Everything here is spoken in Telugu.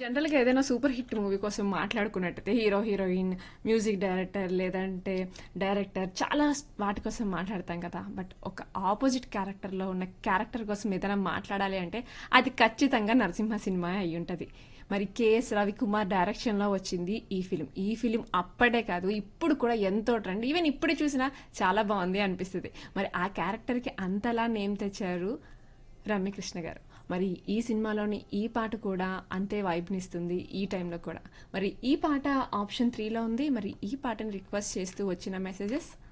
జనరల్గా ఏదైనా సూపర్ హిట్ మూవీ కోసం మాట్లాడుకున్నట్టయితే హీరో హీరోయిన్ మ్యూజిక్ డైరెక్టర్ లేదంటే డైరెక్టర్ చాలా వాటి కోసం మాట్లాడతాం కదా బట్ ఒక ఆపోజిట్ క్యారెక్టర్లో ఉన్న క్యారెక్టర్ కోసం ఏదైనా మాట్లాడాలి అంటే అది ఖచ్చితంగా నరసింహ సినిమా అయి ఉంటుంది మరి కేఎస్ రవికుమార్ డైరెక్షన్లో వచ్చింది ఈ ఫిలిం ఈ ఫిలిం అప్పుడే కాదు ఇప్పుడు కూడా ఎంతో ట్రెండ్ ఈవెన్ ఇప్పుడు చూసినా చాలా బాగుంది అనిపిస్తుంది మరి ఆ క్యారెక్టర్కి అంతలా నేమ్ తెచ్చారు రమ్యకృష్ణ గారు మరి ఈ సినిమాలోని ఈ పాట కూడా అంతే వైబ్నిస్తుంది ఈ టైంలో కూడా మరి ఈ పాట ఆప్షన్ త్రీలో ఉంది మరి ఈ పాటని రిక్వెస్ట్ చేస్తూ వచ్చిన మెసేజెస్